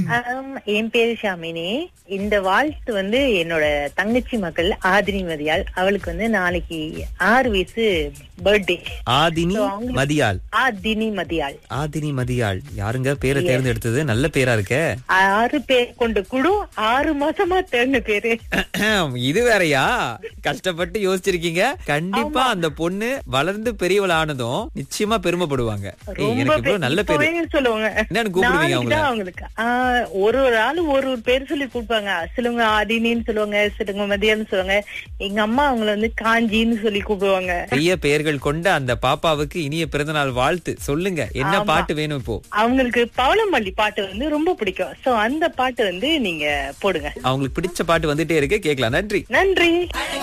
ஆம், என் பேரு ஷாமினி இந்த வாழ்த்து வந்து என்னோட தங்கச்சி மகள் ஆதினி மதியாள் அவளுக்கு வந்து நாளைக்கு ஆறு வயசு பர்த்டே ஆதினி So, அவங்களுக்கு- மதியாள் ஆதினி மதியாள் ஆதினி மதியாள் யாருங்க பேரை தேர்ந்தெடுத்தது நல்ல பேரா இருக்கே ஆறு பேர் கொண்ட குழு ஆறு மாசமா தேர்ந்த பேரு இது வேறயா கஷ்டப்பட்டு யோசிச்சிருக்கீங்க கண்டிப்பா அந்த பொண்ணு வளர்ந்து பெரியவள் ஆனதும் நிச்சயமா பெருமைப்படுவாங்க ஏய், ரொம்ப எனக்கு இவ்வளவு நல்ல பேரு இப்பவே சொல்லுவாங்க என்னன்னு கூப்பிடுவீங்க நாளைக்கு அவங்கள தான் அவங்களுக்கு ஆ, ஒரு ஒரு ஆளு ஒரு ஒரு பேர் சொல்லி கூப்பிடுவாங்க சிலவங்க ஆதினின்னு சொல்லுவாங்க சிலவங்க மதியான்னு சொல்லுவாங்க எங்க அம்மா அவங்கள வந்து காஞ்சின்னு சொல்லி கூப்பிடுவாங்க பெரிய பெயர்கள் கொண்ட அந்த பாப்பாவுக்கு இனிய பிறந்தநாள் வாழ்த்து சொல்லுங்க என்ன ஆமா. பாட்டு வேணும் இப்போ அவங்களுக்கு பவளமல்லி பாட்டு வந்து ரொம்ப பிடிக்கும் சோ அந்த பாட்டு வந்து நீங்க போடுங்க அவங்களுக்கு பிடிச்ச பாட்டு வந்துட்டே இருக்கு கேட்கலாம் நன்றி நன்றி